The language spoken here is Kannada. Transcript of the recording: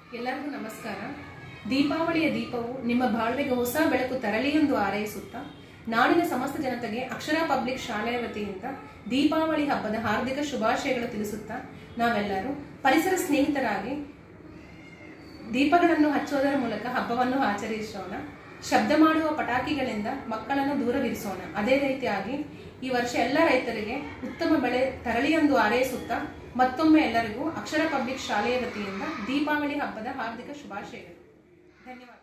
ಎಲ್ಲರಿಗೂ ನಮಸ್ಕಾರ ದೀಪಾವಳಿಯ ದೀಪವು ನಿಮ್ಮ ಬಾಳ್ವೆಗೆ ಹೊಸ ಬೆಳಕು ತರಲಿ ಎಂದು ಹಾರೈಸುತ್ತಾ ನಾಡಿನ ಸಮಸ್ತ ಜನತೆಗೆ ಅಕ್ಷರ ಪಬ್ಲಿಕ್ ಶಾಲೆಯ ವತಿಯಿಂದ ದೀಪಾವಳಿ ಹಬ್ಬದ ಹಾರ್ದಿಕ ಶುಭಾಶಯಗಳು ತಿಳಿಸುತ್ತಾ ನಾವೆಲ್ಲರೂ ಪರಿಸರ ಸ್ನೇಹಿತರಾಗಿ ದೀಪಗಳನ್ನು ಹಚ್ಚುವುದರ ಮೂಲಕ ಹಬ್ಬವನ್ನು ಆಚರಿಸೋಣ ಶಬ್ದ ಮಾಡುವ ಪಟಾಕಿಗಳಿಂದ ಮಕ್ಕಳನ್ನು ದೂರವಿರಿಸೋಣ ಅದೇ ರೀತಿಯಾಗಿ ಈ ವರ್ಷ ಎಲ್ಲ ರೈತರಿಗೆ ಉತ್ತಮ ಬೆಳೆ ತರಲಿ ಎಂದು ಹಾರೈಸುತ್ತಾ ಮತ್ತೊಮ್ಮೆ ಎಲ್ಲರಿಗೂ ಅಕ್ಷರ ಪಬ್ಲಿಕ್ ಶಾಲೆಯ ವತಿಯಿಂದ ದೀಪಾವಳಿ ಹಬ್ಬದ ಹಾರ್ದಿಕ ಶುಭಾಶಯಗಳು ಧನ್ಯವಾದ